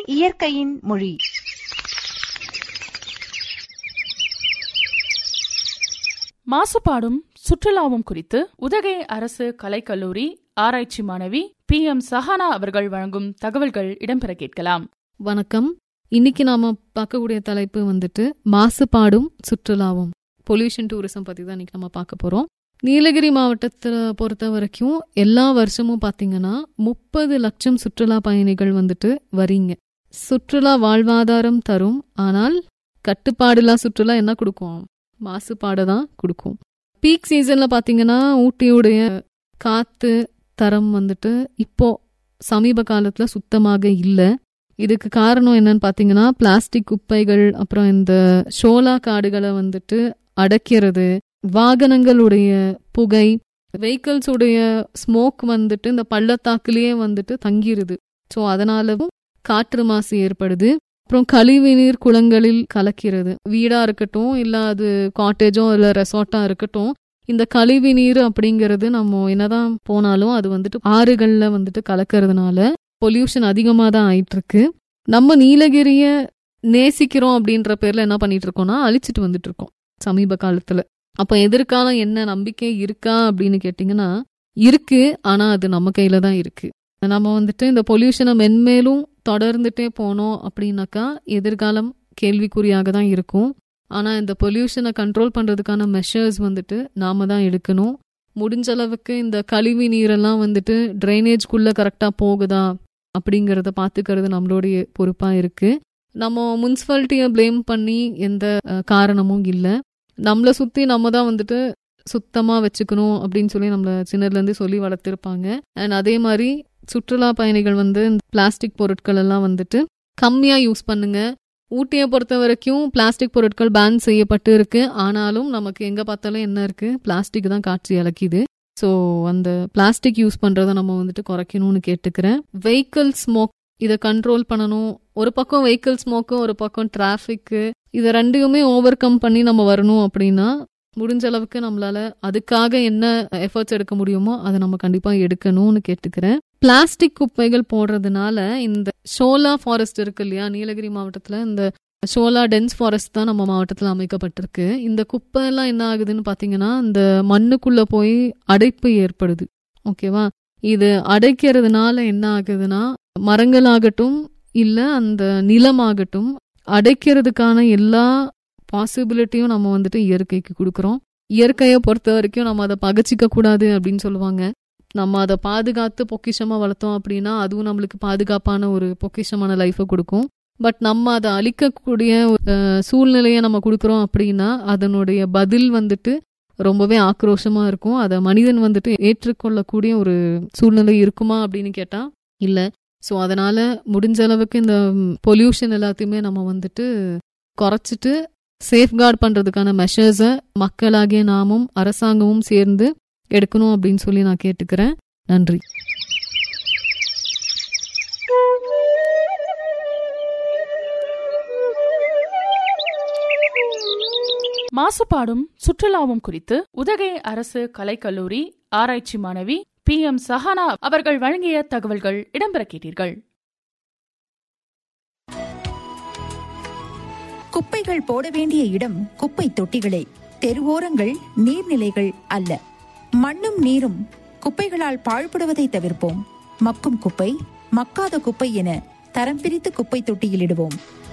இயற்கையின் மொழி மாசுபாடும் சுற்றுலாவும் குறித்து உதகை அரசு கலைக்கல்லூரி ஆராய்ச்சி மாணவி பி எம் சஹானா அவர்கள் வழங்கும் தகவல்கள் இடம்பெற கேட்கலாம் வணக்கம் இன்னைக்கு நாம பார்க்கக்கூடிய தலைப்பு வந்துட்டு மாசுபாடும் சுற்றுலாவும் பொல்யூஷன் டூரிசம் பத்தி தான் இன்னைக்கு நம்ம பார்க்க போறோம் நீலகிரி மாவட்டத்தை பொறுத்த வரைக்கும் எல்லா வருஷமும் பாத்தீங்கன்னா முப்பது லட்சம் சுற்றுலா பயணிகள் வந்துட்டு வரீங்க சுற்றுலா வாழ்வாதாரம் தரும் ஆனால் கட்டுப்பாடில்லா சுற்றுலா என்ன கொடுக்கும் மாசுபாடை தான் கொடுக்கும் பீக் சீசன்ல பாத்தீங்கன்னா ஊட்டியுடைய காத்து தரம் வந்துட்டு இப்போ சமீப காலத்துல சுத்தமாக இல்லை இதுக்கு காரணம் என்னன்னு பாத்தீங்கன்னா பிளாஸ்டிக் குப்பைகள் அப்புறம் இந்த ஷோலா காடுகளை வந்துட்டு அடைக்கிறது வாகனங்களுடைய புகை வெஹிக்கிள்ஸ் உடைய ஸ்மோக் வந்துட்டு இந்த பள்ளத்தாக்குலயே வந்துட்டு தங்கிருது ஸோ அதனாலவும் காற்று மாசு ஏற்படுது அப்புறம் கழிவு நீர் குளங்களில் கலக்கிறது வீடா இருக்கட்டும் இல்ல அது காட்டேஜோ இல்ல ரெசார்ட்டா இருக்கட்டும் இந்த கழிவு நீர் அப்படிங்கிறது நம்ம என்னதான் போனாலும் அது வந்துட்டு ஆறுகள்ல வந்துட்டு கலக்கிறதுனால பொல்யூஷன் அதிகமாக தான் ஆயிட்டு இருக்கு நம்ம நீலகிரிய நேசிக்கிறோம் அப்படின்ற பேர்ல என்ன பண்ணிட்டு இருக்கோம்னா அழிச்சிட்டு வந்துட்டு இருக்கோம் சமீப காலத்துல அப்ப எதிர்காலம் என்ன நம்பிக்கை இருக்கா அப்படின்னு கேட்டிங்கன்னா இருக்கு ஆனா அது நம்ம கையில தான் இருக்கு நம்ம வந்துட்டு இந்த பொல்யூஷனை மென்மேலும் தொடர்ந்துட்டே போனோம் அப்படின்னாக்கா எதிர்காலம் கேள்விக்குறியாக தான் இருக்கும் ஆனா இந்த பொல்யூஷனை கண்ட்ரோல் பண்றதுக்கான மெஷர்ஸ் வந்துட்டு நாம தான் எடுக்கணும் முடிஞ்ச அளவுக்கு இந்த கழிவு நீரெல்லாம் வந்துட்டு ட்ரைனேஜ்குள்ள கரெக்டா போகுதா அப்படிங்கறத பாத்துக்கிறது நம்மளுடைய பொறுப்பா இருக்கு நம்ம முனிசிபாலிட்டியை ப்ளேம் பண்ணி எந்த அஹ், காரணமும் இல்லை நம்மளை சுத்தி நம்ம தான் வந்துட்டு சுத்தமா வச்சுக்கணும் அப்படின்னு சொல்லி நம்மள சின்னதுல இருந்து சொல்லி வளர்த்திருப்பாங்க அண்ட் அதே மாதிரி சுற்றுலா பயணிகள் வந்து இந்த பிளாஸ்டிக் பொருட்கள் எல்லாம் வந்துட்டு கம்மியா யூஸ் பண்ணுங்க ஊட்டியை பொறுத்த வரைக்கும் பிளாஸ்டிக் பொருட்கள் பேன் செய்யப்பட்டு இருக்கு ஆனாலும் நமக்கு எங்க பார்த்தாலும் என்ன இருக்கு பிளாஸ்டிக் தான் காட்சி அழைக்குது ஸோ அந்த பிளாஸ்டிக் யூஸ் பண்றதை நம்ம வந்துட்டு குறைக்கணும்னு கேட்டுக்கிறேன் வெஹிக்கிள் ஸ்மோக் இதை கண்ட்ரோல் பண்ணணும் ஒரு பக்கம் வெஹிக்கிள் ஸ்மோக்கு ஒரு பக்கம் டிராஃபிக்கு இதை ரெண்டையுமே ஓவர் கம் பண்ணி நம்ம வரணும் அப்படின்னா முடிஞ்ச அளவுக்கு நம்மளால அதுக்காக என்ன எஃபர்ட்ஸ் எடுக்க முடியுமோ அதை நம்ம கண்டிப்பா எடுக்கணும்னு கேட்டுக்கிறேன் பிளாஸ்டிக் குப்பைகள் போடுறதுனால இந்த ஷோலா ஃபாரஸ்ட் இருக்கு இல்லையா நீலகிரி மாவட்டத்துல இந்த ஷோலா டென்ஸ் ஃபாரஸ்ட் தான் நம்ம மாவட்டத்தில் அமைக்கப்பட்டிருக்கு இந்த குப்பை எல்லாம் என்ன ஆகுதுன்னு பாத்தீங்கன்னா இந்த மண்ணுக்குள்ள போய் அடைப்பு ஏற்படுது ஓகேவா இது அடைக்கிறதுனால என்ன ஆகுதுன்னா மரங்களாகட்டும் இல்ல அந்த நிலமாகட்டும் அடைக்கிறதுக்கான எல்லா பாசிபிலிட்டியும் நம்ம வந்துட்டு இயற்கைக்கு கொடுக்குறோம் இயற்கையை பொறுத்த வரைக்கும் நம்ம அதை பகச்சிக்க கூடாது அப்படின்னு சொல்லுவாங்க நம்ம அதை பாதுகாத்து பொக்கிஷமா வளர்த்தோம் அப்படின்னா அதுவும் நம்மளுக்கு பாதுகாப்பான ஒரு பொக்கிஷமான லைஃபை கொடுக்கும் பட் நம்ம அதை அழிக்கக்கூடிய அஹ், சூழ்நிலையை நம்ம கொடுக்குறோம் அப்படின்னா அதனுடைய பதில் வந்துட்டு ரொம்பவே ஆக்ரோஷமா இருக்கும் அதை மனிதன் வந்துட்டு ஏற்றுக்கொள்ளக்கூடிய ஒரு சூழ்நிலை இருக்குமா அப்படின்னு கேட்டா இல்ல ஸோ அதனால முடிஞ்ச அளவுக்கு இந்த பொல்யூஷன் எல்லாத்தையுமே நம்ம வந்துட்டு குறைச்சிட்டு சேஃப்கார்ட் பண்றதுக்கான மெஷர்ஸை மக்களாகிய நாமும் அரசாங்கமும் சேர்ந்து எடுக்கணும் அப்படின்னு சொல்லி நான் கேட்டுக்கிறேன் நன்றி மாசுபாடும் சுற்றுலாவும் குறித்து உதகை அரசு கலைக்கல்லூரி ஆராய்ச்சி மாணவி பி எம் சஹானா அவர்கள் வழங்கிய தகவல்கள் இடம்பெற கேட்டீர்கள் குப்பைகள் போட வேண்டிய இடம் குப்பை தொட்டிகளே தெருவோரங்கள் நீர்நிலைகள் அல்ல மண்ணும் நீரும் குப்பைகளால் பாழ்படுவதை தவிர்ப்போம் மக்கும் குப்பை மக்காத குப்பை என தரம் பிரித்து குப்பை தொட்டியில் இடுவோம்